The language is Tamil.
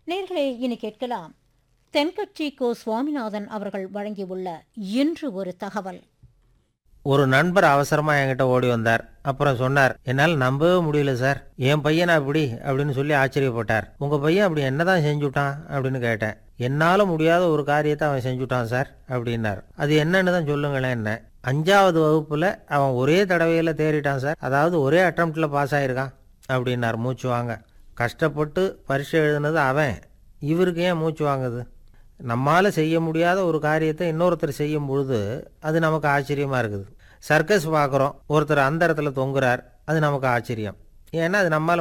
நேர்களே இனி கேட்கலாம் தென்கட்சி கோ சுவாமிநாதன் அவர்கள் வழங்கியுள்ள இன்று ஒரு தகவல் ஒரு நண்பர் அவசரமா என்கிட்ட ஓடி வந்தார் அப்புறம் சொன்னார் என்னால் நம்பவே முடியல சார் என் பையனா அப்படி அப்படின்னு சொல்லி ஆச்சரியப்பட்டார் உங்க பையன் அப்படி என்னதான் செஞ்சுட்டான் அப்படின்னு கேட்டேன் என்னால முடியாத ஒரு காரியத்தை அவன் செஞ்சுட்டான் சார் அப்படின்னார் அது என்னன்னு தான் சொல்லுங்களேன் என்ன அஞ்சாவது வகுப்புல அவன் ஒரே தடவையில தேறிட்டான் சார் அதாவது ஒரே அட்டம்ப்ட்ல பாஸ் ஆயிருக்கான் அப்படின்னார் மூச்சு வாங்க கஷ்டப்பட்டு பரீட்சை எழுதுனது அவன் இவருக்கு ஏன் மூச்சு வாங்குது நம்மால் செய்ய முடியாத ஒரு காரியத்தை இன்னொருத்தர் செய்யும் பொழுது அது நமக்கு ஆச்சரியமாக இருக்குது சர்க்கஸ் பார்க்குறோம் ஒருத்தர் அந்த இடத்துல தொங்குறார் அது நமக்கு ஆச்சரியம் ஏன்னா அது நம்மால்